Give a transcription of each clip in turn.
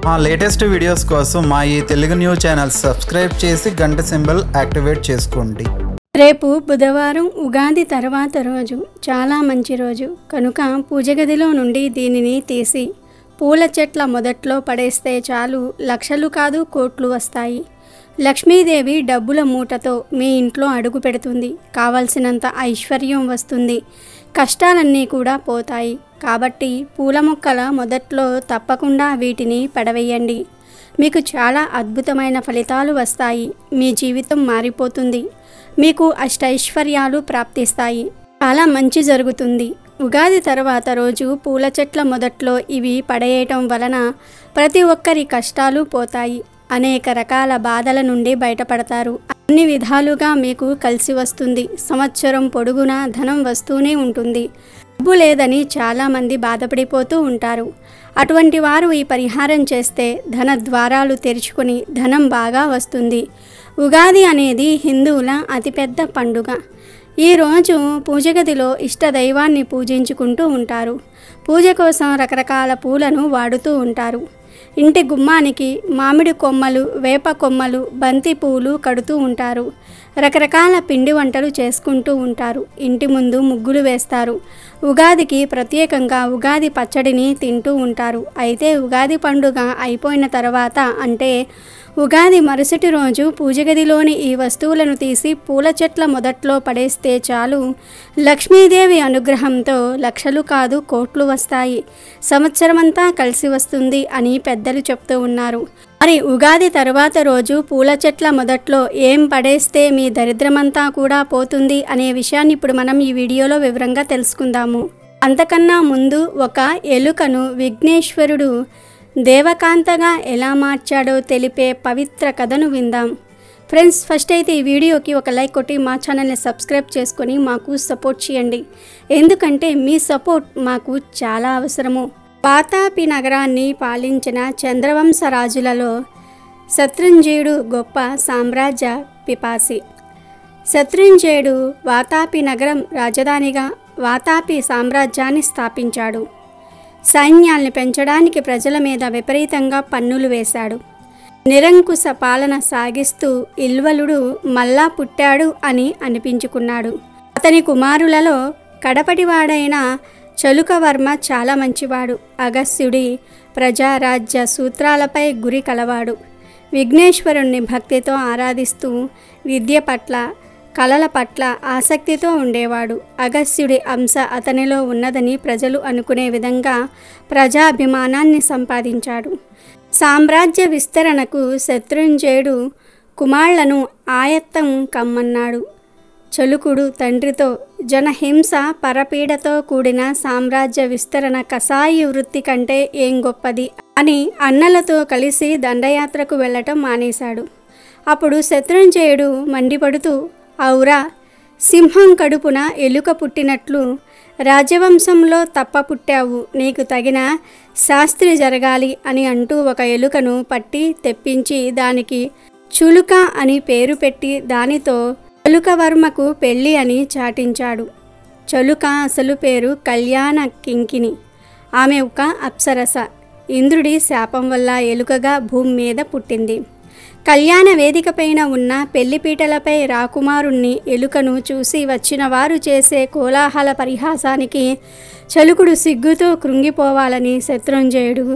మా latest videos కోసం మా ఈ తెలుగు న్యూస్ ఛానల్ సబ్స్క్రైబ్ చేసి గంట సింబల్ యాక్టివేట్ చేసుకోండి రేపు బుధవారం ఉగాది తర్వాత రోజు చాలా మంచి రోజు కనుక పూజ గదిలో నుండి దీనిని తీసి పూల చెట్ల మొదట్లో పడేస్తే చాలు లక్షలు కాదు కోట్లు వస్తాయి లక్ష్మీదేవి డబ్బుల మూటతో మీ ఇంట్లో అడుగు పెడుతుంది కావలసినంత ఐశ్వర్యం వస్తుంది కష్టాలన్నీ కూడా పోతాయి కాబట్టి పూల మొక్కల మొదట్లో తప్పకుండా వీటిని పడవేయండి మీకు చాలా అద్భుతమైన ఫలితాలు వస్తాయి మీ జీవితం మారిపోతుంది మీకు అష్టైశ్వర్యాలు ప్రాప్తిస్తాయి చాలా మంచి జరుగుతుంది ఉగాది తర్వాత రోజు పూల చెట్ల మొదట్లో ఇవి పడేయటం వలన ప్రతి ఒక్కరి కష్టాలు పోతాయి అనేక రకాల బాధల నుండి బయటపడతారు అన్ని విధాలుగా మీకు కలిసి వస్తుంది సంవత్సరం పొడుగునా ధనం వస్తూనే ఉంటుంది డబ్బు లేదని చాలామంది బాధపడిపోతూ ఉంటారు అటువంటి వారు ఈ పరిహారం చేస్తే ధన ద్వారాలు తెరుచుకొని ధనం బాగా వస్తుంది ఉగాది అనేది హిందువుల అతిపెద్ద పండుగ ఈరోజు పూజ గదిలో ఇష్ట దైవాన్ని పూజించుకుంటూ ఉంటారు పూజ కోసం రకరకాల పూలను వాడుతూ ఉంటారు ఇంటి గుమ్మానికి మామిడి కొమ్మలు వేప కొమ్మలు బంతి పూలు కడుతూ ఉంటారు రకరకాల పిండి వంటలు చేసుకుంటూ ఉంటారు ఇంటి ముందు ముగ్గులు వేస్తారు ఉగాదికి ప్రత్యేకంగా ఉగాది పచ్చడిని తింటూ ఉంటారు అయితే ఉగాది పండుగ అయిపోయిన తర్వాత అంటే ఉగాది మరుసటి రోజు పూజ గదిలోని ఈ వస్తువులను తీసి పూల చెట్ల మొదట్లో పడేస్తే చాలు లక్ష్మీదేవి అనుగ్రహంతో లక్షలు కాదు కోట్లు వస్తాయి సంవత్సరమంతా కలిసి వస్తుంది అని పెద్దలు చెప్తూ ఉన్నారు మరి ఉగాది తర్వాత రోజు పూల చెట్ల మొదట్లో ఏం పడేస్తే మీ దరిద్రమంతా కూడా పోతుంది అనే విషయాన్ని ఇప్పుడు మనం ఈ వీడియోలో వివరంగా తెలుసుకుందాము అంతకన్నా ముందు ఒక ఎలుకను విఘ్నేశ్వరుడు దేవకాంతగా ఎలా మార్చాడో తెలిపే పవిత్ర కథను విందాం ఫ్రెండ్స్ ఫస్ట్ అయితే ఈ వీడియోకి ఒక లైక్ కొట్టి మా ఛానల్ని సబ్స్క్రైబ్ చేసుకొని మాకు సపోర్ట్ చేయండి ఎందుకంటే మీ సపోర్ట్ మాకు చాలా అవసరము వాతాపి నగరాన్ని పాలించిన చంద్రవంశ రాజులలో శత్రుంజయుడు గొప్ప సామ్రాజ్య పిపాసి శత్రుంజయుడు వాతాపి నగరం రాజధానిగా వాతాపి సామ్రాజ్యాన్ని స్థాపించాడు సైన్యాల్ని పెంచడానికి ప్రజల మీద విపరీతంగా పన్నులు వేశాడు నిరంకుశ పాలన సాగిస్తూ ఇల్వలుడు మల్లా పుట్టాడు అని అనిపించుకున్నాడు అతని కుమారులలో కడపటివాడైన చలుకవర్మ చాలా మంచివాడు అగస్త్యుడి ప్రజారాజ్య సూత్రాలపై గురి కలవాడు విఘ్నేశ్వరుణ్ణి భక్తితో ఆరాధిస్తూ విద్య పట్ల కళల పట్ల ఆసక్తితో ఉండేవాడు అగస్త్యుడి అంశ అతనిలో ఉన్నదని ప్రజలు అనుకునే విధంగా ప్రజాభిమానాన్ని సంపాదించాడు సామ్రాజ్య విస్తరణకు శత్రుంజయుడు కుమారులను ఆయత్తం కమ్మన్నాడు చలుకుడు తండ్రితో జనహింస పరపీడతో కూడిన సామ్రాజ్య విస్తరణ కసాయి వృత్తి కంటే ఏం గొప్పది అని అన్నలతో కలిసి దండయాత్రకు వెళ్ళటం మానేశాడు అప్పుడు శత్రుంజయుడు మండిపడుతూ ఔరా సింహం కడుపున ఎలుక పుట్టినట్లు రాజవంశంలో తప్ప పుట్టావు నీకు తగిన శాస్త్రి జరగాలి అని అంటూ ఒక ఎలుకను పట్టి తెప్పించి దానికి చులుక అని పేరు పెట్టి దానితో చలుకవర్మకు పెళ్ళి అని చాటించాడు చలుక అసలు పేరు కళ్యాణ కింకిని ఆమె ఒక అప్సరస ఇంద్రుడి శాపం వల్ల ఎలుకగా భూమి మీద పుట్టింది కళ్యాణ వేదికపైన ఉన్న పెళ్లిపీటలపై రాకుమారుణ్ణి ఎలుకను చూసి వచ్చిన వారు చేసే కోలాహల పరిహాసానికి చలుకుడు సిగ్గుతో కృంగిపోవాలని శత్రుంజయుడు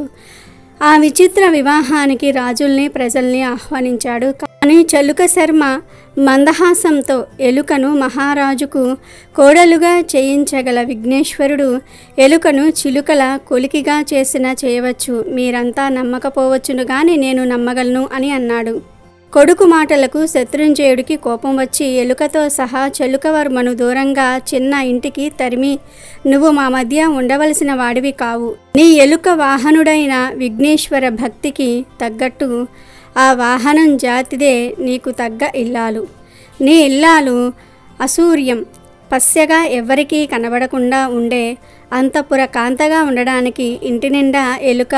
ఆ విచిత్ర వివాహానికి రాజుల్ని ప్రజల్ని ఆహ్వానించాడు కానీ చలుక శర్మ మందహాసంతో ఎలుకను మహారాజుకు కోడలుగా చేయించగల విఘ్నేశ్వరుడు ఎలుకను చిలుకల కొలికిగా చేసిన చేయవచ్చు మీరంతా నమ్మకపోవచ్చును గాని నేను నమ్మగలను అని అన్నాడు కొడుకు మాటలకు శత్రుంజయుడికి కోపం వచ్చి ఎలుకతో సహా చెలుకవర్మను దూరంగా చిన్న ఇంటికి తరిమి నువ్వు మా మధ్య ఉండవలసిన వాడివి కావు నీ ఎలుక వాహనుడైన విఘ్నేశ్వర భక్తికి తగ్గట్టు ఆ వాహనం జాతిదే నీకు తగ్గ ఇల్లాలు నీ ఇల్లాలు అసూర్యం పస్యగా ఎవ్వరికీ కనబడకుండా ఉండే అంతపుర కాంతగా ఉండడానికి ఇంటి నిండా ఎలుక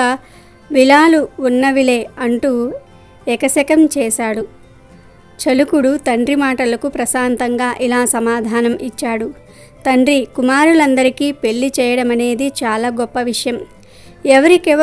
విలాలు ఉన్నవిలే అంటూ ఎకశకం చేశాడు చలుకుడు తండ్రి మాటలకు ప్రశాంతంగా ఇలా సమాధానం ఇచ్చాడు తండ్రి కుమారులందరికీ పెళ్లి చేయడం అనేది చాలా గొప్ప విషయం ఎవరికెవరో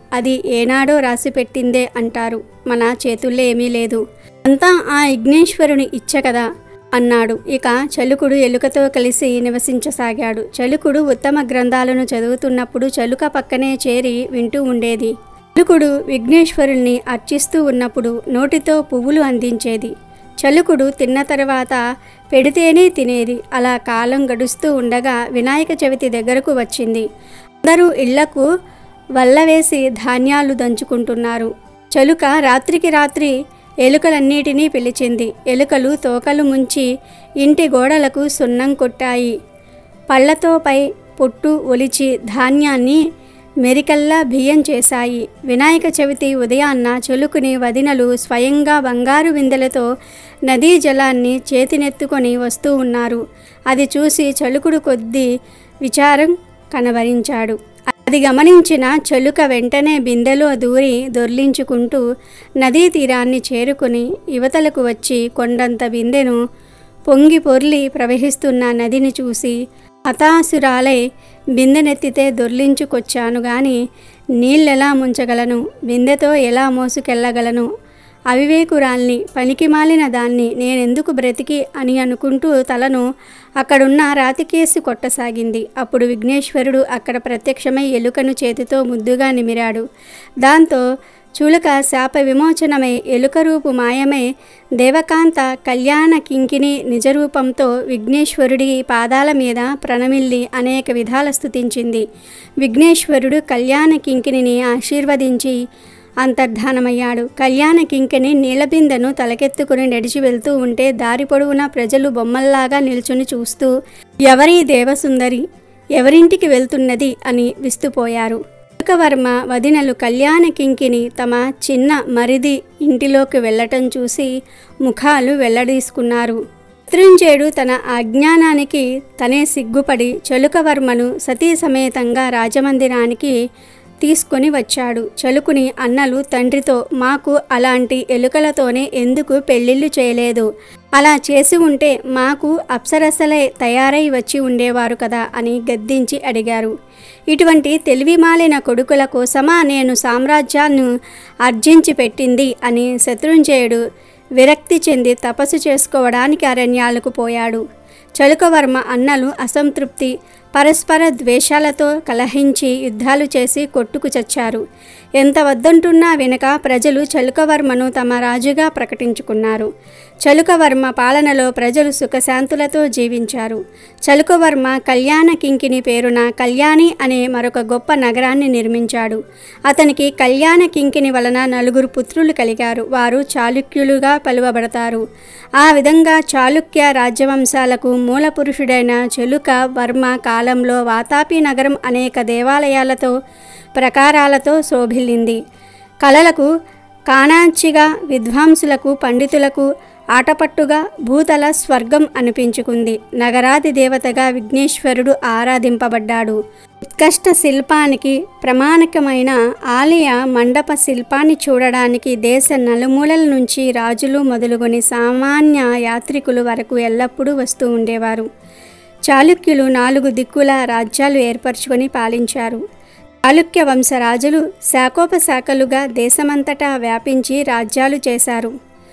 అది ఏనాడో రాసి పెట్టిందే అంటారు మన చేతుల్లో ఏమీ లేదు అంతా ఆ విఘ్నేశ్వరుని ఇచ్చ కదా అన్నాడు ఇక చలుకుడు ఎలుకతో కలిసి నివసించసాగాడు చలుకుడు ఉత్తమ గ్రంథాలను చదువుతున్నప్పుడు చలుక పక్కనే చేరి వింటూ ఉండేది చలుకుడు విఘ్నేశ్వరుల్ని అర్చిస్తూ ఉన్నప్పుడు నోటితో పువ్వులు అందించేది చలుకుడు తిన్న తర్వాత పెడితేనే తినేది అలా కాలం గడుస్తూ ఉండగా వినాయక చవితి దగ్గరకు వచ్చింది అందరూ ఇళ్లకు వల్లవేసి ధాన్యాలు దంచుకుంటున్నారు చలుక రాత్రికి రాత్రి ఎలుకలన్నిటినీ పిలిచింది ఎలుకలు తోకలు ముంచి ఇంటి గోడలకు సున్నం కొట్టాయి పళ్ళతో పై పొట్టు ఒలిచి ధాన్యాన్ని మెరికల్లా బియ్యం చేశాయి వినాయక చవితి ఉదయాన్న చెలుకుని వదినలు స్వయంగా బంగారు విందెలతో నదీ జలాన్ని చేతినెత్తుకొని వస్తూ ఉన్నారు అది చూసి చలుకుడు కొద్దీ విచారం కనబరించాడు అది గమనించిన చలుక వెంటనే బిందెలో దూరి దొర్లించుకుంటూ నదీ తీరాన్ని చేరుకుని యువతలకు వచ్చి కొండంత బిందెను పొంగి పొర్లి ప్రవహిస్తున్న నదిని చూసి హతాసురాలై బిందెనెత్తితే దొర్లించుకొచ్చాను గాని నీళ్ళెలా ముంచగలను బిందెతో ఎలా మోసుకెళ్ళగలను అవివేకురాల్ని పనికిమాలిన దాన్ని నేనెందుకు బ్రతికి అని అనుకుంటూ తలను అక్కడున్న రాతికేసి కొట్టసాగింది అప్పుడు విఘ్నేశ్వరుడు అక్కడ ప్రత్యక్షమై ఎలుకను చేతితో ముద్దుగా నిమిరాడు దాంతో చులక శాప విమోచనమై ఎలుక రూపు మాయమై దేవకాంత కళ్యాణ కింకిని నిజరూపంతో విఘ్నేశ్వరుడి పాదాల మీద ప్రణమిల్లి అనేక విధాల స్తుతించింది విఘ్నేశ్వరుడు కళ్యాణ కింకిని ఆశీర్వదించి అంతర్ధానమయ్యాడు కళ్యాణ కింకిని నీళ్లబిందెను తలకెత్తుకుని నడిచి వెళ్తూ ఉంటే దారి పొడవునా ప్రజలు బొమ్మల్లాగా నిల్చుని చూస్తూ ఎవరి దేవసుందరి ఎవరింటికి వెళ్తున్నది అని విస్తుపోయారు వర్మ వదినలు కళ్యాణ కింకిని తమ చిన్న మరిది ఇంటిలోకి వెళ్ళటం చూసి ముఖాలు వెల్లడీసుకున్నారు శత్రుంజయుడు తన అజ్ఞానానికి తనే సిగ్గుపడి చలుకవర్మను సతీ సమేతంగా రాజమందిరానికి తీసుకొని వచ్చాడు చలుకుని అన్నలు తండ్రితో మాకు అలాంటి ఎలుకలతోనే ఎందుకు పెళ్ళిళ్ళు చేయలేదు అలా చేసి ఉంటే మాకు అప్సరసలే తయారై వచ్చి ఉండేవారు కదా అని గద్దించి అడిగారు ఇటువంటి తెలివిమాలిన కొడుకుల కోసమా నేను సామ్రాజ్యాన్ని అర్జించి పెట్టింది అని శత్రుంజయుడు విరక్తి చెంది తపస్సు చేసుకోవడానికి అరణ్యాలకు పోయాడు చలుకవర్మ అన్నలు అసంతృప్తి పరస్పర ద్వేషాలతో కలహించి యుద్ధాలు చేసి కొట్టుకు చచ్చారు ఎంత వద్దంటున్నా వెనుక ప్రజలు చలుకవర్మను తమ రాజుగా ప్రకటించుకున్నారు చలుకవర్మ పాలనలో ప్రజలు సుఖశాంతులతో జీవించారు చలుకవర్మ కళ్యాణ కింకిని పేరున కళ్యాణి అనే మరొక గొప్ప నగరాన్ని నిర్మించాడు అతనికి కళ్యాణ కింకిని వలన నలుగురు పుత్రులు కలిగారు వారు చాళుక్యులుగా పిలువబడతారు ఆ విధంగా చాళుక్య రాజ్యవంశాలకు మూల పురుషుడైన చెలుక వర్మ కాలంలో వాతాపి నగరం అనేక దేవాలయాలతో ప్రకారాలతో శోభిల్లింది కళలకు కాణాంచిగా విద్వాంసులకు పండితులకు ఆటపట్టుగా భూతల స్వర్గం అనిపించుకుంది నగరాది దేవతగా విఘ్నేశ్వరుడు ఆరాధింపబడ్డాడు ఉత్కష్ట శిల్పానికి ప్రమాణకమైన ఆలయ మండప శిల్పాన్ని చూడడానికి దేశ నలుమూలల నుంచి రాజులు మొదలుకొని సామాన్య యాత్రికులు వరకు ఎల్లప్పుడూ వస్తూ ఉండేవారు చాళుక్యులు నాలుగు దిక్కుల రాజ్యాలు ఏర్పరచుకొని పాలించారు చాళుక్య వంశరాజులు శాఖోపశాఖలుగా దేశమంతటా వ్యాపించి రాజ్యాలు చేశారు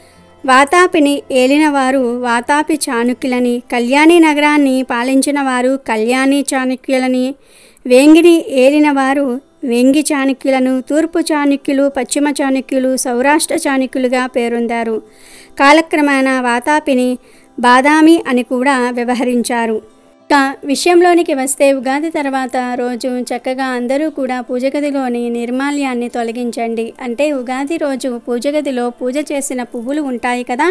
వాతాపిని ఏలినవారు వాతాపి చాణుక్యులని కళ్యాణి నగరాన్ని పాలించిన వారు కళ్యాణి చాణుక్యులని వేంగిని ఏలినవారు వెంగి చాణుక్యులను తూర్పు చాణుక్యులు పశ్చిమ చాణుక్యులు సౌరాష్ట్ర చాణుక్యులుగా పేరొందారు కాలక్రమేణా వాతాపిని బాదామి అని కూడా వ్యవహరించారు ఇక విషయంలోనికి వస్తే ఉగాది తర్వాత రోజు చక్కగా అందరూ కూడా పూజ గదిలోని నిర్మాల్యాన్ని తొలగించండి అంటే ఉగాది రోజు పూజ గదిలో పూజ చేసిన పువ్వులు ఉంటాయి కదా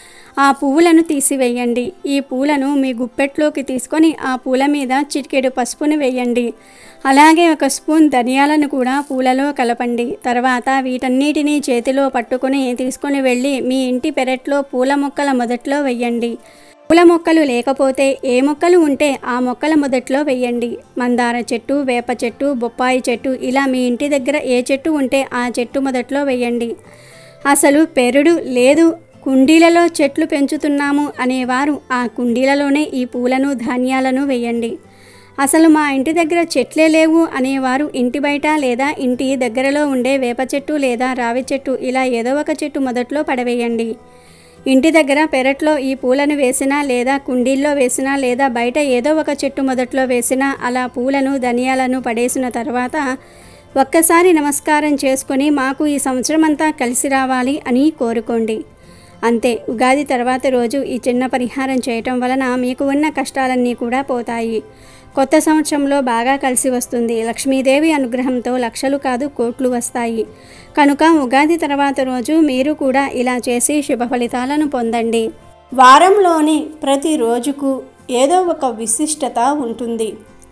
ఆ పువ్వులను తీసివేయండి ఈ పూలను మీ గుప్పెట్లోకి తీసుకొని ఆ పూల మీద చిటికెడు పసుపును వేయండి అలాగే ఒక స్పూన్ ధనియాలను కూడా పూలలో కలపండి తర్వాత వీటన్నిటినీ చేతిలో పట్టుకొని తీసుకొని వెళ్ళి మీ ఇంటి పెరట్లో పూల మొక్కల మొదట్లో వెయ్యండి పూల మొక్కలు లేకపోతే ఏ మొక్కలు ఉంటే ఆ మొక్కల మొదట్లో వెయ్యండి మందార చెట్టు వేప చెట్టు బొప్పాయి చెట్టు ఇలా మీ ఇంటి దగ్గర ఏ చెట్టు ఉంటే ఆ చెట్టు మొదట్లో వెయ్యండి అసలు పెరుడు లేదు కుండీలలో చెట్లు పెంచుతున్నాము అనేవారు ఆ కుండీలలోనే ఈ పూలను ధాన్యాలను వేయండి అసలు మా ఇంటి దగ్గర చెట్లే లేవు అనేవారు ఇంటి బయట లేదా ఇంటి దగ్గరలో ఉండే వేప చెట్టు లేదా రావి చెట్టు ఇలా ఏదో ఒక చెట్టు మొదట్లో పడవేయండి ఇంటి దగ్గర పెరట్లో ఈ పూలను వేసినా లేదా కుండీల్లో వేసినా లేదా బయట ఏదో ఒక చెట్టు మొదట్లో వేసినా అలా పూలను ధనియాలను పడేసిన తర్వాత ఒక్కసారి నమస్కారం చేసుకొని మాకు ఈ సంవత్సరం అంతా కలిసి రావాలి అని కోరుకోండి అంతే ఉగాది తర్వాత రోజు ఈ చిన్న పరిహారం చేయటం వలన మీకు ఉన్న కష్టాలన్నీ కూడా పోతాయి కొత్త సంవత్సరంలో బాగా కలిసి వస్తుంది లక్ష్మీదేవి అనుగ్రహంతో లక్షలు కాదు కోట్లు వస్తాయి కనుక ఉగాది తర్వాత రోజు మీరు కూడా ఇలా చేసి శుభ ఫలితాలను పొందండి వారంలోని ప్రతి రోజుకు ఏదో ఒక విశిష్టత ఉంటుంది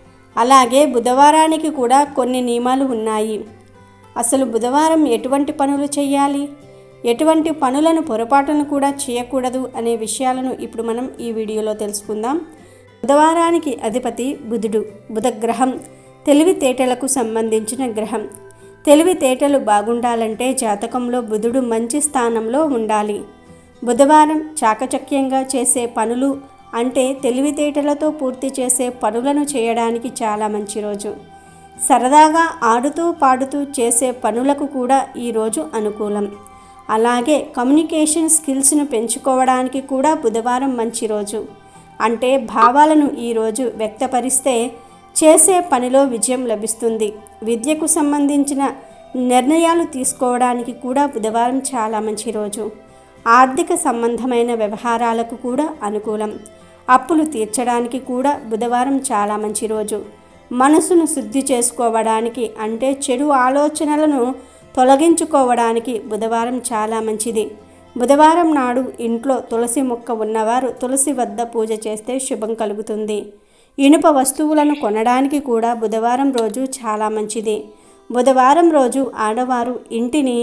అలాగే బుధవారానికి కూడా కొన్ని నియమాలు ఉన్నాయి అసలు బుధవారం ఎటువంటి పనులు చేయాలి ఎటువంటి పనులను పొరపాటును కూడా చేయకూడదు అనే విషయాలను ఇప్పుడు మనం ఈ వీడియోలో తెలుసుకుందాం బుధవారానికి అధిపతి బుధుడు బుధగ్రహం తెలివితేటలకు సంబంధించిన గ్రహం తెలివితేటలు బాగుండాలంటే జాతకంలో బుధుడు మంచి స్థానంలో ఉండాలి బుధవారం చాకచక్యంగా చేసే పనులు అంటే తెలివితేటలతో పూర్తి చేసే పనులను చేయడానికి చాలా మంచి రోజు సరదాగా ఆడుతూ పాడుతూ చేసే పనులకు కూడా ఈరోజు అనుకూలం అలాగే కమ్యూనికేషన్ స్కిల్స్ను పెంచుకోవడానికి కూడా బుధవారం మంచి రోజు అంటే భావాలను ఈరోజు వ్యక్తపరిస్తే చేసే పనిలో విజయం లభిస్తుంది విద్యకు సంబంధించిన నిర్ణయాలు తీసుకోవడానికి కూడా బుధవారం చాలా మంచి రోజు ఆర్థిక సంబంధమైన వ్యవహారాలకు కూడా అనుకూలం అప్పులు తీర్చడానికి కూడా బుధవారం చాలా మంచి రోజు మనసును శుద్ధి చేసుకోవడానికి అంటే చెడు ఆలోచనలను తొలగించుకోవడానికి బుధవారం చాలా మంచిది బుధవారం నాడు ఇంట్లో తులసి మొక్క ఉన్నవారు తులసి వద్ద పూజ చేస్తే శుభం కలుగుతుంది ఇనుప వస్తువులను కొనడానికి కూడా బుధవారం రోజు చాలా మంచిది బుధవారం రోజు ఆడవారు ఇంటిని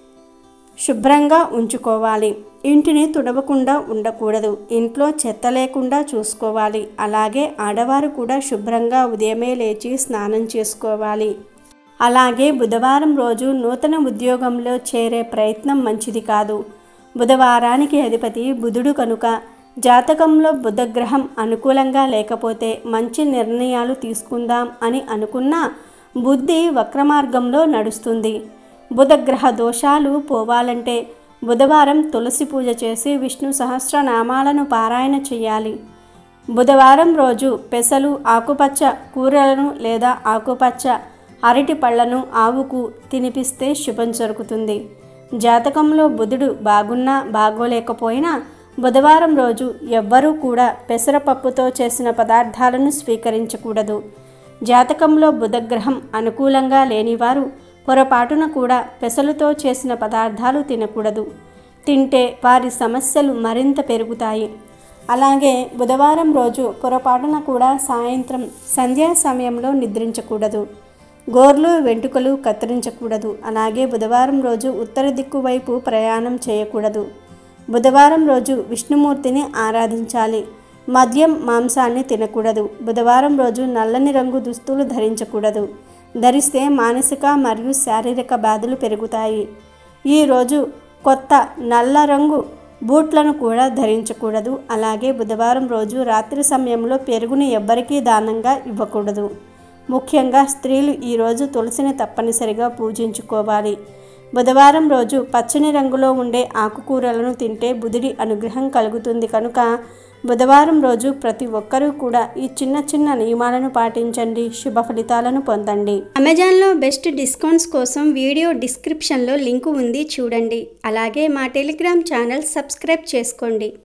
శుభ్రంగా ఉంచుకోవాలి ఇంటిని తుడవకుండా ఉండకూడదు ఇంట్లో చెత్త లేకుండా చూసుకోవాలి అలాగే ఆడవారు కూడా శుభ్రంగా ఉదయమే లేచి స్నానం చేసుకోవాలి అలాగే బుధవారం రోజు నూతన ఉద్యోగంలో చేరే ప్రయత్నం మంచిది కాదు బుధవారానికి అధిపతి బుధుడు కనుక జాతకంలో బుధగ్రహం అనుకూలంగా లేకపోతే మంచి నిర్ణయాలు తీసుకుందాం అని అనుకున్నా బుద్ధి వక్రమార్గంలో నడుస్తుంది బుధగ్రహ దోషాలు పోవాలంటే బుధవారం తులసి పూజ చేసి విష్ణు సహస్రనామాలను పారాయణ చేయాలి బుధవారం రోజు పెసలు ఆకుపచ్చ కూరలను లేదా ఆకుపచ్చ అరటి పళ్లను ఆవుకు తినిపిస్తే శుభం జరుగుతుంది జాతకంలో బుధుడు బాగున్నా బాగోలేకపోయినా బుధవారం రోజు ఎవ్వరూ కూడా పెసరపప్పుతో చేసిన పదార్థాలను స్వీకరించకూడదు జాతకంలో బుధగ్రహం అనుకూలంగా లేనివారు పొరపాటున కూడా పెసలుతో చేసిన పదార్థాలు తినకూడదు తింటే వారి సమస్యలు మరింత పెరుగుతాయి అలాగే బుధవారం రోజు పొరపాటున కూడా సాయంత్రం సంధ్యా సమయంలో నిద్రించకూడదు గోర్లు వెంట్రుకలు కత్తిరించకూడదు అలాగే బుధవారం రోజు ఉత్తర దిక్కు వైపు ప్రయాణం చేయకూడదు బుధవారం రోజు విష్ణుమూర్తిని ఆరాధించాలి మద్యం మాంసాన్ని తినకూడదు బుధవారం రోజు నల్లని రంగు దుస్తులు ధరించకూడదు ధరిస్తే మానసిక మరియు శారీరక బాధలు పెరుగుతాయి ఈరోజు కొత్త నల్ల రంగు బూట్లను కూడా ధరించకూడదు అలాగే బుధవారం రోజు రాత్రి సమయంలో పెరుగుని ఎవ్వరికీ దానంగా ఇవ్వకూడదు ముఖ్యంగా స్త్రీలు ఈరోజు తులసిని తప్పనిసరిగా పూజించుకోవాలి బుధవారం రోజు పచ్చని రంగులో ఉండే ఆకుకూరలను తింటే బుధుడి అనుగ్రహం కలుగుతుంది కనుక బుధవారం రోజు ప్రతి ఒక్కరూ కూడా ఈ చిన్న చిన్న నియమాలను పాటించండి శుభ ఫలితాలను పొందండి అమెజాన్లో బెస్ట్ డిస్కౌంట్స్ కోసం వీడియో డిస్క్రిప్షన్లో లింకు ఉంది చూడండి అలాగే మా టెలిగ్రామ్ ఛానల్ సబ్స్క్రైబ్ చేసుకోండి